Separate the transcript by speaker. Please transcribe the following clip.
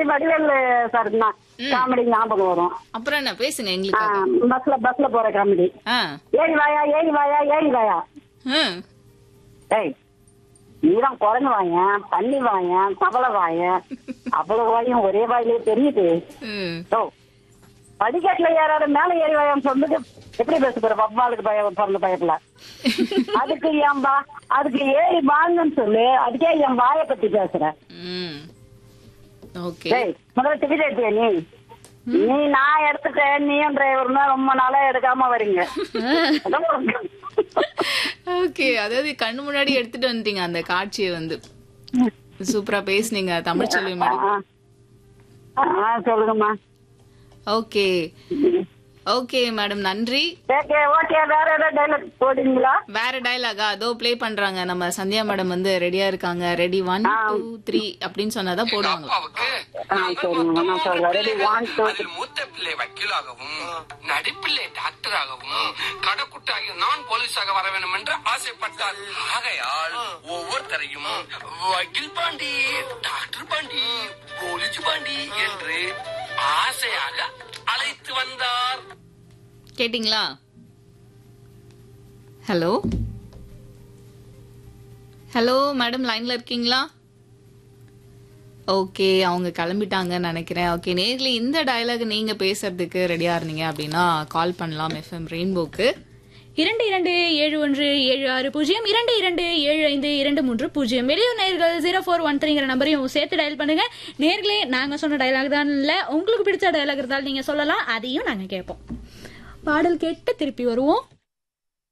Speaker 1: Vadivel sir தான் comedy ஞாபகம் வரும்
Speaker 2: அப்புறம் என்ன பேசுங்க எங்களுக்காக
Speaker 1: பஸ்ல பஸ்ல போற காமெடி
Speaker 2: ஆ
Speaker 1: ஏறி வாயா ஏறி வாயா ஏறி வாயா
Speaker 2: ம்.
Speaker 1: ஏய் நீதான் குரங்கு வாயன் பன்னி வாயன் தவளை வாயன் அவ்வளவு வாயும் ஒரே வாயிலே தெரியுது
Speaker 2: ம்.
Speaker 1: ஓ படிக்கட்டுல ஏறாத மேல ஏறி வாயான்னு சொன்னது எப்படி பேச போற பப்பாளுக்கு பய பிறந்த பயத்துல அதுக்கு என் வா அதுக்கு ஏறி வாங்கன்னு சொல்லு அதுக்கே என் வாயை பத்தி பேசுற
Speaker 2: ம். ஓகே
Speaker 1: டேய் முதல்ல டிக்கெட் எடுத்தியா நீ நீ நான் எடுத்துட்டேன் நீயும் டிரைவர்னா ரொம்ப நாளா எடுக்காம வரீங்க அதான் ஒரு-
Speaker 2: ஓகே அதாவது கண்ணு முன்னாடி எடுத்துட்டு வந்துட்டீங்க அந்த காட்சியை வந்து சூப்பரா பேசுனீங்க தமிழ் செல்வி மேடம்
Speaker 1: ஆ, ஆ, சொல்லுங்கம்மா
Speaker 2: ஓகே ஓகே மேடம் நன்றி
Speaker 1: ஓகே ஓகே வேற ஏதாவது டைலாக் போடுவீங்களா
Speaker 2: வேற டயலாகா அதோ ப்ளே பண்றாங்க நம்ம சந்தியா மேடம் வந்து ரெடியா இருக்காங்க ரெடி ஒன் டூ த்ரீ அப்படின்னு சொன்னாதான் போடுவாங்க
Speaker 3: அப்பாவுக்கு
Speaker 1: ஆ சரிங்க நான் சொல்றேன் ரெடி ஒன் டூ
Speaker 3: அதில் மூத்த பிள்ளை வக்கீலாகவும் நடிப்பிள்ளை டாக்டராகவும் கடைக்குட்டாகி நான் போலீஸாக வர வேண்டும் என்று ஆசைப்பட்டார் ஆகையால் ஒவ்வொருத்தரையும் வக்கீல் பாண்டி டாக்டர் பாண்டி போலீஸ் பாண்டி என்று ஆசையாக அழைத்து வந்தார்
Speaker 2: கேட்டிங்களா ஹலோ ஹலோ மேடம் லைன்ல இருக்கீங்களா ஓகே அவங்க கிளம்பிட்டாங்கன்னு நினைக்கிறேன் ஓகே நேர்ல இந்த டயலாக் நீங்க பேசுறதுக்கு ரெடியா இருந்தீங்க அப்படின்னா கால் பண்ணலாம் எஃப்எம் ரெயின்போக்கு
Speaker 4: இரண்டு இரண்டு ஏழு ஒன்று ஏழு ஆறு பூஜ்ஜியம் இரண்டு இரண்டு ஏழு ஐந்து இரண்டு மூன்று பூஜ்ஜியம் வெளியூர் நேர்கள் ஜீரோ ஃபோர் ஒன் த்ரீங்கிற நம்பரையும் சேர்த்து டயல் பண்ணுங்க நேர்களே நாங்க சொன்ன டயலாக் தான் இல்ல உங்களுக்கு பிடிச்ச டயலாக் இருந்தாலும் நீங்க சொல்லலாம் அதையும் நாங்க கேட்போம் பாடல் கேட்டு திருப்பி வருவோம்